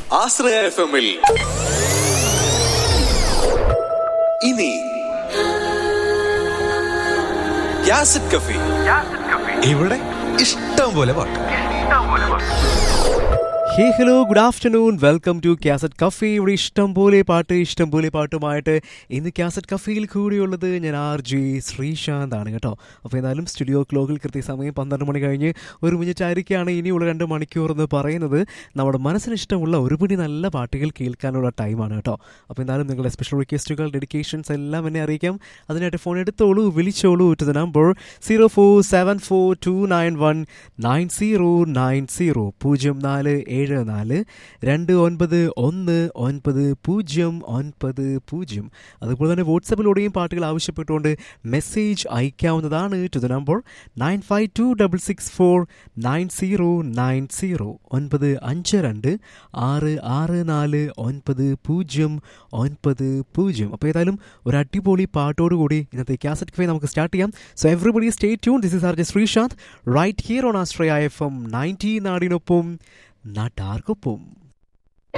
ആശ്രയ F എമ്മിൽ ഇനി യാസിഡ് കഫി ഇവിടെ ഇഷ്ടം പോലെ പാട്ട് hey hello good afternoon welcome to cassette cafe ഇവിടെ ഇഷ്ടം പോലെ പാട്ട് ഇഷ്ടം പോലെ പാട്ടുമായിട്ട് ഇന്ന് കാസറ്റ് കഫേയിൽ കൂടിയുള്ളത് ഞാൻ ആർ ജെ ശ്രീശാന്ത് ആണ് കേട്ടോ അപ്പോൾ എന്തായാലും സ്റ്റുഡിയോ ക്ലോക്കിൽ കൃത്യസമയം പന്ത്രണ്ട് മണി കഴിഞ്ഞ് ഒരു മിനിറ്റ് ആയിരിക്കുകയാണ് ഇനിയുള്ള രണ്ട് മണിക്കൂർ എന്ന് പറയുന്നത് നമ്മുടെ മനസ്സിന് ഇഷ്ടമുള്ള ഒരുപിടി നല്ല പാട്ടുകൾ കേൾക്കാനുള്ള ടൈമാണ് കേട്ടോ അപ്പോൾ എന്തായാലും നിങ്ങളുടെ സ്പെഷ്യൽ റിക്വസ്റ്റുകൾ ഡെഡിക്കേഷൻസ് എല്ലാം എന്നെ അറിയിക്കാം അതിനായിട്ട് ഫോൺ എടുത്തോളൂ വിളിച്ചോളൂ to the number zero four seven four two nine one nine zero nine zero പൂജ്യം നാല് ഏഴ് നാല് രണ്ട് ഒൻപത് ഒന്ന് ഒൻപത് പൂജ്യം ഒൻപത് പൂജ്യം അതുപോലെ തന്നെ വാട്സപ്പിലൂടെയും പാട്ടുകൾ ആവശ്യപ്പെട്ടുകൊണ്ട് മെസ്സേജ് അയക്കാവുന്നതാണ് to the number nine five two double six four nine zero nine zero ഒൻപത് അഞ്ച് രണ്ട് ആറ് ആറ് നാല് ഒൻപത് പൂജ്യം ഒൻപത് പൂജ്യം അപ്പോൾ ഏതായാലും ഒരു അടിപൊളി പാട്ടോടുകൂടി ഇന്നത്തെ കാസറ്റ് കഫേ നമുക്ക് സ്റ്റാർട്ട് ചെയ്യാം so everybody stay tune this is R J Sreesanth right here on ആസ്ട്രയ എഫ് എം നയൻറ്റി നാടിനൊപ്പം നാട്ടാർക്കൊപ്പം